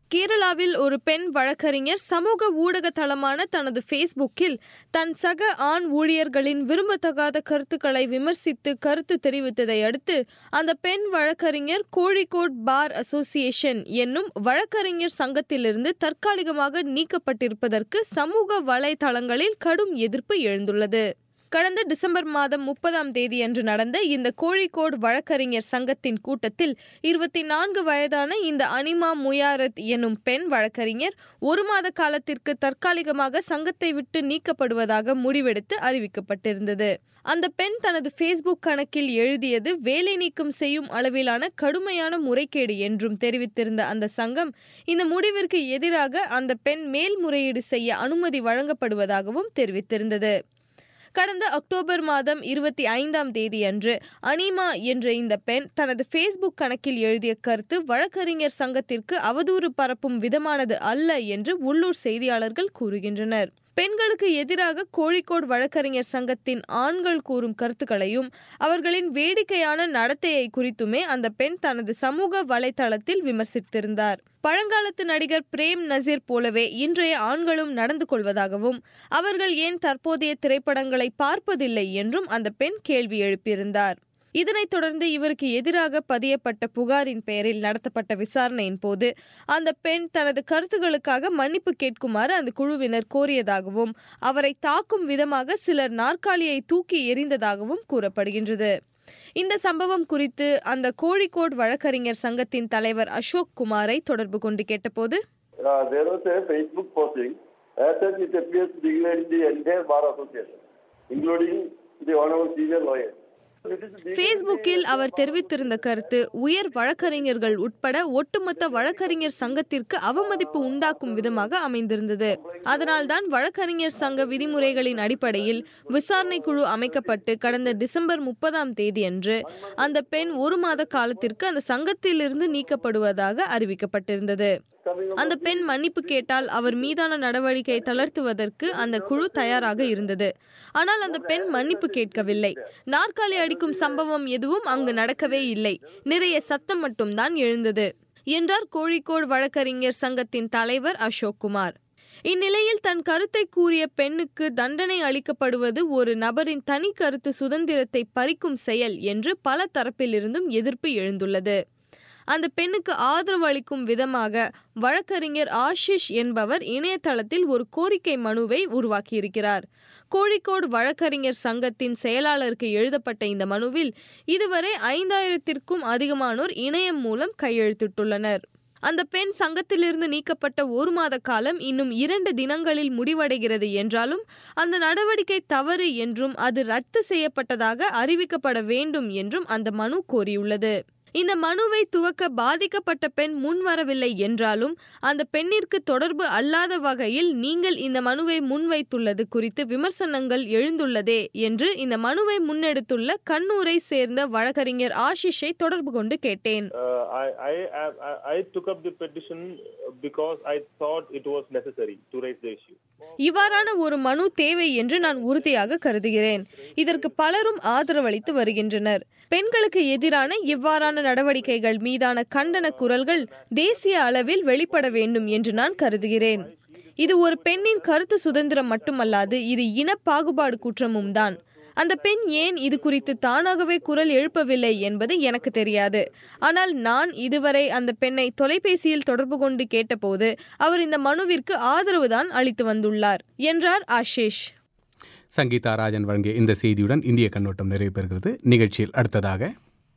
கேரளாவில் ஒரு பெண் வழக்கறிஞர் சமூக ஊடக தளமான தனது ஃபேஸ்புக்கில் தன் சக ஆண் ஊழியர்களின் விரும்பத்தகாத கருத்துக்களை விமர்சித்து கருத்து தெரிவித்ததை அடுத்து அந்த பெண் வழக்கறிஞர் கோழிக்கோட் பார் அசோசியேஷன் என்னும் வழக்கறிஞர் சங்கத்திலிருந்து தற்காலிகமாக நீக்கப்பட்டிருப்பதற்கு சமூக வலைதளங்களில் கடும் எதிர்ப்பு எழுந்துள்ளது கடந்த டிசம்பர் மாதம் முப்பதாம் தேதி அன்று நடந்த இந்த கோழிக்கோடு வழக்கறிஞர் சங்கத்தின் கூட்டத்தில் இருபத்தி நான்கு வயதான இந்த அனிமா முயாரத் எனும் பெண் வழக்கறிஞர் ஒரு மாத காலத்திற்கு தற்காலிகமாக சங்கத்தை விட்டு நீக்கப்படுவதாக முடிவெடுத்து அறிவிக்கப்பட்டிருந்தது அந்த பெண் தனது ஃபேஸ்புக் கணக்கில் எழுதியது வேலை நீக்கம் செய்யும் அளவிலான கடுமையான முறைகேடு என்றும் தெரிவித்திருந்த அந்த சங்கம் இந்த முடிவிற்கு எதிராக அந்த பெண் மேல்முறையீடு செய்ய அனுமதி வழங்கப்படுவதாகவும் தெரிவித்திருந்தது கடந்த அக்டோபர் மாதம் இருபத்தி ஐந்தாம் தேதி அன்று அனிமா என்ற இந்த பெண் தனது ஃபேஸ்புக் கணக்கில் எழுதிய கருத்து வழக்கறிஞர் சங்கத்திற்கு அவதூறு பரப்பும் விதமானது அல்ல என்று உள்ளூர் செய்தியாளர்கள் கூறுகின்றனர் பெண்களுக்கு எதிராக கோழிக்கோடு வழக்கறிஞர் சங்கத்தின் ஆண்கள் கூறும் கருத்துக்களையும் அவர்களின் வேடிக்கையான நடத்தையை குறித்துமே அந்த பெண் தனது சமூக வலைதளத்தில் விமர்சித்திருந்தார் பழங்காலத்து நடிகர் பிரேம் நசீர் போலவே இன்றைய ஆண்களும் நடந்து கொள்வதாகவும் அவர்கள் ஏன் தற்போதைய திரைப்படங்களை பார்ப்பதில்லை என்றும் அந்த பெண் கேள்வி எழுப்பியிருந்தார் இதனைத் தொடர்ந்து இவருக்கு எதிராக பதியப்பட்ட புகாரின் பெயரில் நடத்தப்பட்ட விசாரணையின் போது அந்த பெண் தனது கருத்துகளுக்காக மன்னிப்பு கேட்குமாறு அந்த குழுவினர் கோரியதாகவும் அவரை தாக்கும் விதமாக சிலர் நாற்காலியை தூக்கி எறிந்ததாகவும் கூறப்படுகின்றது இந்த சம்பவம் குறித்து அந்த கோழிக்கோடு வழக்கறிஞர் சங்கத்தின் தலைவர் அசோக் குமாரை தொடர்பு கொண்டு கேட்டபோது Uh, there was a Facebook posting. As such, it appears to degrade the entire bar association, including the honorable senior lawyer. ஃபேஸ்புக்கில் அவர் தெரிவித்திருந்த கருத்து உயர் வழக்கறிஞர்கள் உட்பட ஒட்டுமொத்த வழக்கறிஞர் சங்கத்திற்கு அவமதிப்பு உண்டாக்கும் விதமாக அமைந்திருந்தது அதனால்தான் வழக்கறிஞர் சங்க விதிமுறைகளின் அடிப்படையில் விசாரணை குழு அமைக்கப்பட்டு கடந்த டிசம்பர் முப்பதாம் தேதியன்று அந்த பெண் ஒரு மாத காலத்திற்கு அந்த சங்கத்திலிருந்து நீக்கப்படுவதாக அறிவிக்கப்பட்டிருந்தது அந்த பெண் மன்னிப்பு கேட்டால் அவர் மீதான நடவடிக்கை தளர்த்துவதற்கு அந்த குழு தயாராக இருந்தது ஆனால் அந்த பெண் மன்னிப்பு கேட்கவில்லை நாற்காலி அடிக்கும் சம்பவம் எதுவும் அங்கு நடக்கவே இல்லை நிறைய சத்தம் மட்டும்தான் எழுந்தது என்றார் கோழிக்கோடு வழக்கறிஞர் சங்கத்தின் தலைவர் அசோக் குமார் இந்நிலையில் தன் கருத்தை கூறிய பெண்ணுக்கு தண்டனை அளிக்கப்படுவது ஒரு நபரின் தனி கருத்து சுதந்திரத்தை பறிக்கும் செயல் என்று பல தரப்பிலிருந்தும் எதிர்ப்பு எழுந்துள்ளது அந்த பெண்ணுக்கு ஆதரவு அளிக்கும் விதமாக வழக்கறிஞர் ஆஷிஷ் என்பவர் இணையதளத்தில் ஒரு கோரிக்கை மனுவை உருவாக்கியிருக்கிறார் கோழிக்கோடு வழக்கறிஞர் சங்கத்தின் செயலாளருக்கு எழுதப்பட்ட இந்த மனுவில் இதுவரை ஐந்தாயிரத்திற்கும் அதிகமானோர் இணையம் மூலம் கையெழுத்திட்டுள்ளனர் அந்த பெண் சங்கத்திலிருந்து நீக்கப்பட்ட ஒரு மாத காலம் இன்னும் இரண்டு தினங்களில் முடிவடைகிறது என்றாலும் அந்த நடவடிக்கை தவறு என்றும் அது ரத்து செய்யப்பட்டதாக அறிவிக்கப்பட வேண்டும் என்றும் அந்த மனு கோரியுள்ளது இந்த மனுவை துவக்க பாதிக்கப்பட்ட பெண் முன்வரவில்லை என்றாலும் அந்த பெண்ணிற்கு தொடர்பு அல்லாத வகையில் நீங்கள் இந்த மனுவை முன்வைத்துள்ளது குறித்து விமர்சனங்கள் எழுந்துள்ளதே என்று இந்த மனுவை முன்னெடுத்துள்ள கண்ணூரை சேர்ந்த வழக்கறிஞர் ஆஷிஷை தொடர்பு கொண்டு கேட்டேன் Uh, I, I, I, I took up the petition because I thought it was necessary to raise the issue. இவ்வாறான ஒரு மனு தேவை என்று நான் உறுதியாக கருதுகிறேன் இதற்கு பலரும் ஆதரவளித்து வருகின்றனர் பெண்களுக்கு எதிரான இவ்வாறான நடவடிக்கைகள் மீதான கண்டன குரல்கள் தேசிய அளவில் வெளிப்பட வேண்டும் என்று நான் கருதுகிறேன் இது ஒரு பெண்ணின் கருத்து சுதந்திரம் மட்டுமல்லாது இது இன பாகுபாடு குற்றமும் தான் அந்த பெண் ஏன் இது குறித்து தானாகவே குரல் எழுப்பவில்லை என்பது எனக்கு தெரியாது ஆனால் நான் இதுவரை அந்த பெண்ணை தொலைபேசியில் தொடர்பு கொண்டு கேட்டபோது அவர் இந்த மனுவிற்கு ஆதரவுதான் அளித்து வந்துள்ளார் என்றார் ஆஷிஷ் சங்கீதா ராஜன் வழங்கிய இந்த செய்தியுடன் இந்திய கண்ணோட்டம் நிறைவு பெறுகிறது நிகழ்ச்சியில் அடுத்ததாக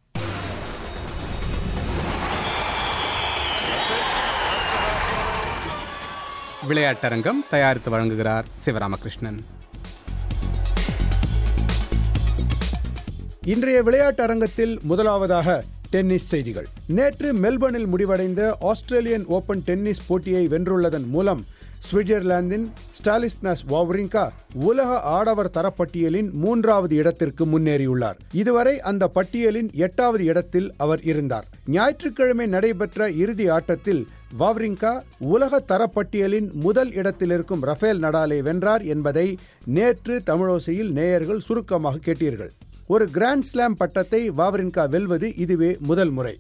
விளையாட்டரங்கம் தயாரித்து வழங்குகிறார் சிவராமகிருஷ்ணன் இன்றைய விளையாட்டு அரங்கத்தில் முதலாவதாக டென்னிஸ் செய்திகள் நேற்று மெல்பர்னில் முடிவடைந்த ஆஸ்திரேலியன் ஓபன் டென்னிஸ் போட்டியை வென்றுள்ளதன் மூலம் சுவிட்சர்லாந்தின் ஸ்டாலிஸ்னஸ் வாவ்ரிங்கா உலக ஆடவர் தரப்பட்டியலின் மூன்றாவது இடத்திற்கு முன்னேறியுள்ளார் இதுவரை அந்த பட்டியலின் எட்டாவது இடத்தில் அவர் இருந்தார் ஞாயிற்றுக்கிழமை நடைபெற்ற இறுதி ஆட்டத்தில் வாவ்ரிங்கா உலக தரப்பட்டியலின் முதல் இடத்தில் இருக்கும் ரஃபேல் நடாலை வென்றார் என்பதை நேற்று தமிழோசையில் நேயர்கள் சுருக்கமாக கேட்டீர்கள் ஒரு கிராண்ட் ஸ்லாம் பட்டத்தை வாவ்ரின்கா வெல்வது இதுவே முதல் முறை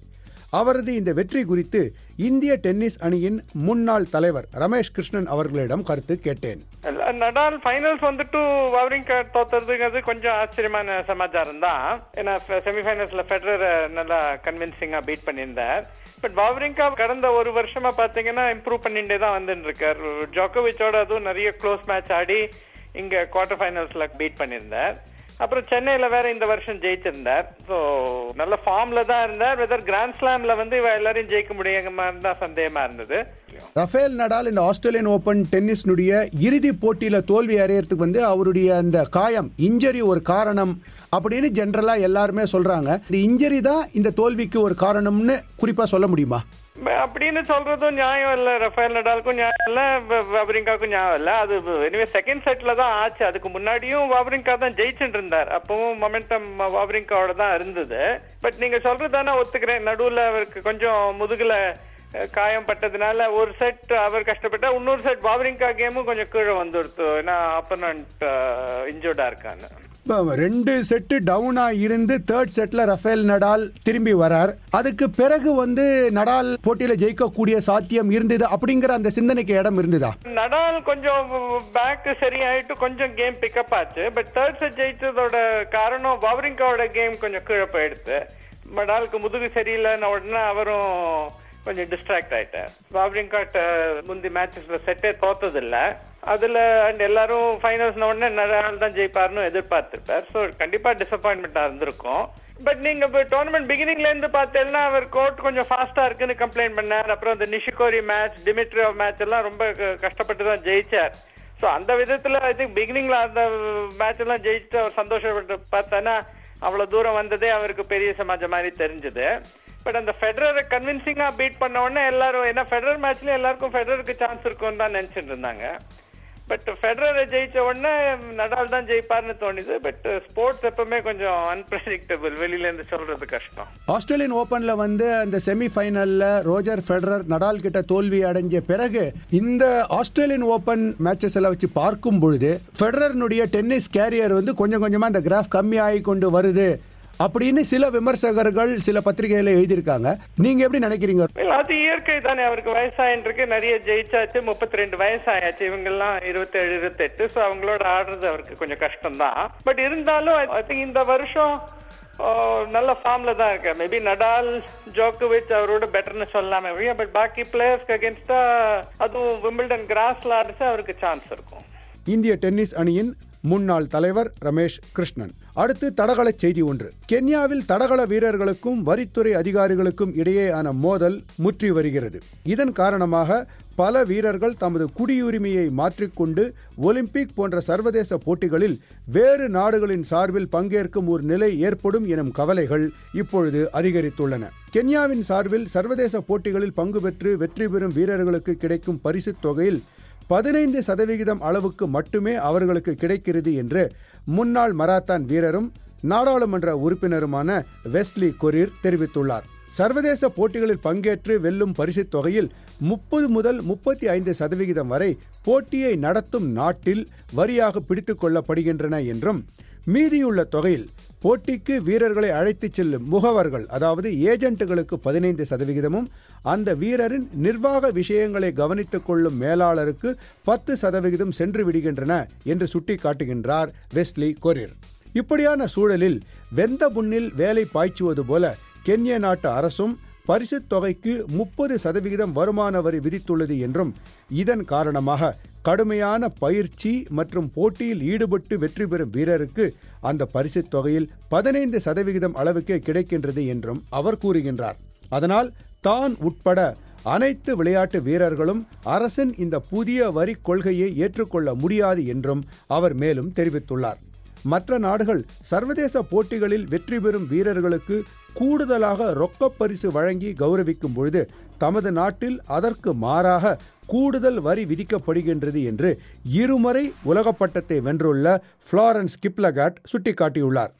அவரது இந்த வெற்றி குறித்து இந்திய டென்னிஸ் அணியின் முன்னாள் தலைவர் ரமேஷ் கிருஷ்ணன் அவர்களிடம் கருத்து கேட்டேன் நடால் ஃபைனல்ஸ் வந்துட்டு வவரிங்கா தோத்துறதுங்கிறது கொஞ்சம் ஆச்சரியமான சமாச்சாரம் தான் ஏன்னா செமிஃபைனல்ஸ்ல ஃபெடரர் நல்லா கன்வின்சிங்கா பீட் பண்ணியிருந்தார் பட் வவரிங்கா கடந்த ஒரு வருஷமா பாத்தீங்கன்னா இம்ப்ரூவ் பண்ணிட்டே தான் வந்துட்டு இருக்கார் ஜோக்கோவிச்சோட அதுவும் நிறைய க்ளோஸ் மேட்ச் ஆடி இங்க குவார்டர் ஃபைனல்ஸ்ல பீட் பண்ணியிருந்தார் அப்புறம் சென்னையில வேற இந்த வருஷம் ஜெயிச்சிருந்தார் ஸோ நல்ல ஃபார்ம்ல தான் இருந்தார் வெதர் கிராண்ட் ஸ்லாம்ல வந்து இவ எல்லாரையும் ஜெயிக்க முடியுமா தான் சந்தேகமா இருந்தது ரஃபேல் நடால் இந்த ஆஸ்திரேலியன் ஓபன் டென்னிஸ்னுடைய இறுதி போட்டியில தோல்வி அடையறதுக்கு வந்து அவருடைய அந்த காயம் இன்ஜரி ஒரு காரணம் அப்படின்னு ஜென்ரலா எல்லாருமே சொல்றாங்க இந்த இன்ஜரி தான் இந்த தோல்விக்கு ஒரு காரணம்னு குறிப்பா சொல்ல முடியுமா அப்படின்னு சொல்றதும் நியாயம் இல்ல ரஃபேல் நடாலுக்கும் நியாயம் இல்ல வவரிங்காவுக்கும் நியாயம் இல்ல அது எனிவே செகண்ட் செட்ல தான் ஆச்சு அதுக்கு முன்னாடியும் வவரிங்கா தான் ஜெயிச்சுட்டு இருந்தார் அப்பவும் மொமெண்டம் வவரிங்காவோட தான் இருந்தது பட் நீங்க சொல்றதானே ஒத்துக்கிறேன் நடுவுல அவருக்கு கொஞ்சம் முதுகுல காயம் பட்டதுனால ஒரு செட் அவர் கஷ்டப்பட்டா இன்னொரு செட் வாவரிங்கா கேமும் கொஞ்சம் கீழே வந்துடுத்து ஏன்னா அப்பனண்ட் இன்ஜூர்டா இருக்கான்னு ரெண்டு செட்டு டவுனா இருந்து தேர்ட் செட்ல ரஃபேல் நடால் திரும்பி வரார் அதுக்கு பிறகு வந்து நடால் போட்டியில ஜெயிக்கக்கூடிய சாத்தியம் இருந்தது அப்படிங்கிற அந்த சிந்தனைக்கு இடம் இருந்ததா நடால் கொஞ்சம் பேக் சரியாயிட்டு கொஞ்சம் கேம் பிக்கப் ஆச்சு பட் தேர்ட் செட் ஜெயிச்சதோட காரணம் வவரிங்காவோட கேம் கொஞ்சம் கீழே போயிடுது நடாலுக்கு முதுகு சரியில்லைன்னு உடனே அவரும் கொஞ்சம் டிஸ்ட்ராக்ட் ஆயிட்டார் வாவ்ரிங்காட் முந்தி மேட்சஸ்ல செட்டே தோத்தது இல்ல அதுல அண்ட் எல்லாரும் ஃபைனல்ஸ் உடனே நடால் தான் ஜெயிப்பாருன்னு எதிர்பார்த்திருப்பார் ஸோ கண்டிப்பா டிசப்பாயின்மெண்டா இருந்திருக்கும் பட் நீங்க இப்போ டோர்னமெண்ட் பிகினிங்ல இருந்து பார்த்தேன்னா அவர் கோர்ட் கொஞ்சம் ஃபாஸ்டா இருக்குன்னு கம்ப்ளைண்ட் பண்ணார் அப்புறம் இந்த நிஷிகோரி மேட்ச் டிமிட்ரியோ மேட்ச் எல்லாம் ரொம்ப கஷ்டப்பட்டு தான் ஜெயிச்சார் ஸோ அந்த விதத்துல ஐ திங்க் பிகினிங்ல அந்த மேட்ச் எல்லாம் ஜெயிச்சுட்டு அவர் சந்தோஷப்பட்டு பார்த்தானா அவ்வளவு தூரம் வந்ததே அவருக்கு பெரிய சமாஜம் மாதிரி தெரிஞ்சது பட் அந்த ஃபெடரரை கன்வின்சிங்கா பீட் பண்ண உடனே எல்லாரும் ஏன்னா ஃபெடரர் மேட்ச்ல எல்லாருக்கும் ஃபெடரருக்கு சான்ஸ் இருக்கும்னு தான் நினைச்சிட்டு இருந்தாங்க பட் ஃபெடரரை ஜெயிச்ச உடனே நடால் தான் ஜெயிப்பார்னு தோணுது பட் ஸ்போர்ட்ஸ் எப்பவுமே கொஞ்சம் அன்பிரடிக்டபிள் வெளியில இருந்து சொல்றது கஷ்டம் ஆஸ்திரேலியன் ஓபன்ல வந்து அந்த செமி ஃபைனல்ல ரோஜர் ஃபெடரர் நடால் கிட்ட தோல்வி அடைஞ்ச பிறகு இந்த ஆஸ்திரேலியன் ஓபன் மேட்சஸ் எல்லாம் வச்சு பார்க்கும் பொழுது ஃபெடரர்னுடைய டென்னிஸ் கேரியர் வந்து கொஞ்சம் கொஞ்சமா இந்த கிராஃப் கம்மியாகி கொண்டு வருது அப்படின்னு சில விமர்சகர்கள் சில பத்திரிகையில எழுதியிருக்காங்க நீங்க எப்படி நினைக்கிறீங்க அது இயற்கை தானே அவருக்கு வயசாயின்னு இருக்கு நிறைய ஜெயிச்சாச்சு முப்பத்தி ரெண்டு வயசாயாச்சு இவங்க எல்லாம் இருபத்தேழு இருபத்தெட்டு ஸோ அவங்களோட ஆடுறது அவருக்கு கொஞ்சம் கஷ்டம் தான் பட் இருந்தாலும் ஐ திங்க் இந்த வருஷம் நல்ல ஃபார்ம்ல தான் இருக்கு மேபி நடால் ஜோக்கோவிச் அவரோட பெட்டர்னு சொல்லலாமே பட் பாக்கி பிளேயர்ஸ்க்கு அகேன்ஸ்டா அதுவும் விம்பிள்டன் கிராஸ்ல ஆடிச்சு அவருக்கு சான்ஸ் இருக்கும் இந்திய டென்னிஸ் அணியின் முன்னாள் தலைவர் ரமேஷ் கிருஷ்ணன் அடுத்து தடகள செய்தி ஒன்று கென்யாவில் தடகள வீரர்களுக்கும் வரித்துறை அதிகாரிகளுக்கும் இடையேயான மோதல் முற்றி வருகிறது இதன் காரணமாக பல வீரர்கள் தமது குடியுரிமையை மாற்றிக்கொண்டு ஒலிம்பிக் போன்ற சர்வதேச போட்டிகளில் வேறு நாடுகளின் சார்பில் பங்கேற்கும் ஒரு நிலை ஏற்படும் எனும் கவலைகள் இப்பொழுது அதிகரித்துள்ளன கென்யாவின் சார்பில் சர்வதேச போட்டிகளில் பங்கு பெற்று வெற்றி பெறும் வீரர்களுக்கு கிடைக்கும் பரிசுத் தொகையில் பதினைந்து சதவிகிதம் அளவுக்கு மட்டுமே அவர்களுக்கு கிடைக்கிறது என்று முன்னாள் மராத்தான் வீரரும் நாடாளுமன்ற உறுப்பினருமான வெஸ்லி கொரீர் தெரிவித்துள்ளார் சர்வதேச போட்டிகளில் பங்கேற்று வெல்லும் பரிசுத் தொகையில் முப்பது முதல் முப்பத்தி ஐந்து சதவிகிதம் வரை போட்டியை நடத்தும் நாட்டில் வரியாக பிடித்துக் கொள்ளப்படுகின்றன என்றும் மீதியுள்ள தொகையில் போட்டிக்கு வீரர்களை அழைத்துச் செல்லும் முகவர்கள் அதாவது ஏஜென்ட்டுகளுக்கு பதினைந்து சதவிகிதமும் அந்த வீரரின் நிர்வாக விஷயங்களை கவனித்துக் கொள்ளும் மேலாளருக்கு பத்து சதவிகிதம் சென்று விடுகின்றன என்று சுட்டிக்காட்டுகின்றார் வெஸ்லி கொரிர் இப்படியான சூழலில் வெந்த புண்ணில் வேலை பாய்ச்சுவது போல கென்ய நாட்டு அரசும் பரிசுத் தொகைக்கு முப்பது சதவிகிதம் வருமான வரி விதித்துள்ளது என்றும் இதன் காரணமாக கடுமையான பயிற்சி மற்றும் போட்டியில் ஈடுபட்டு வெற்றி பெறும் வீரருக்கு அந்த பரிசுத் தொகையில் பதினைந்து சதவிகிதம் அளவுக்கே கிடைக்கின்றது என்றும் அவர் கூறுகின்றார் அதனால் தான் உட்பட அனைத்து விளையாட்டு வீரர்களும் அரசின் இந்த புதிய வரி கொள்கையை ஏற்றுக்கொள்ள முடியாது என்றும் அவர் மேலும் தெரிவித்துள்ளார் மற்ற நாடுகள் சர்வதேச போட்டிகளில் வெற்றி பெறும் வீரர்களுக்கு கூடுதலாக ரொக்கப் பரிசு வழங்கி கௌரவிக்கும் பொழுது தமது நாட்டில் அதற்கு மாறாக கூடுதல் வரி விதிக்கப்படுகின்றது என்று இருமுறை உலகப்பட்டத்தை வென்றுள்ள புளாரன்ஸ் கிப்லகாட் சுட்டிக்காட்டியுள்ளார்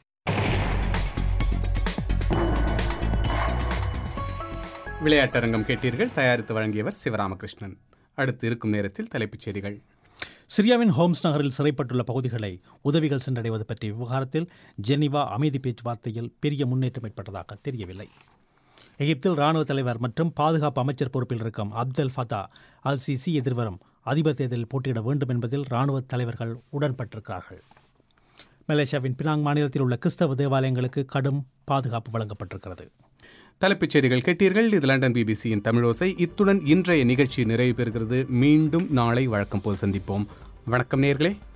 விளையாட்டரங்கம் கேட்டீர்கள் தயாரித்து வழங்கியவர் சிவராமகிருஷ்ணன் அடுத்து இருக்கும் நேரத்தில் தலைப்புச் செய்திகள் சிரியாவின் ஹோம்ஸ் நகரில் சிறைப்பட்டுள்ள பகுதிகளை உதவிகள் சென்றடைவது பற்றிய விவகாரத்தில் ஜெனிவா அமைதி பேச்சுவார்த்தையில் பெரிய முன்னேற்றம் ஏற்பட்டதாக தெரியவில்லை எகிப்தில் ராணுவ தலைவர் மற்றும் பாதுகாப்பு அமைச்சர் பொறுப்பில் இருக்கும் அப்தல் ஃபதா அல் சிசி எதிர்வரும் அதிபர் தேர்தலில் போட்டியிட வேண்டும் என்பதில் ராணுவ தலைவர்கள் உடன்பட்டிருக்கிறார்கள் மலேசியாவின் பினாங் மாநிலத்தில் உள்ள கிறிஸ்தவ தேவாலயங்களுக்கு கடும் பாதுகாப்பு வழங்கப்பட்டிருக்கிறது தலைப்புச் செய்திகள் கேட்டீர்கள் இது லண்டன் பிபிசியின் தமிழோசை இத்துடன் இன்றைய நிகழ்ச்சி நிறைவு பெறுகிறது மீண்டும் நாளை வழக்கம் போல் சந்திப்போம் வணக்கம் நேர்களே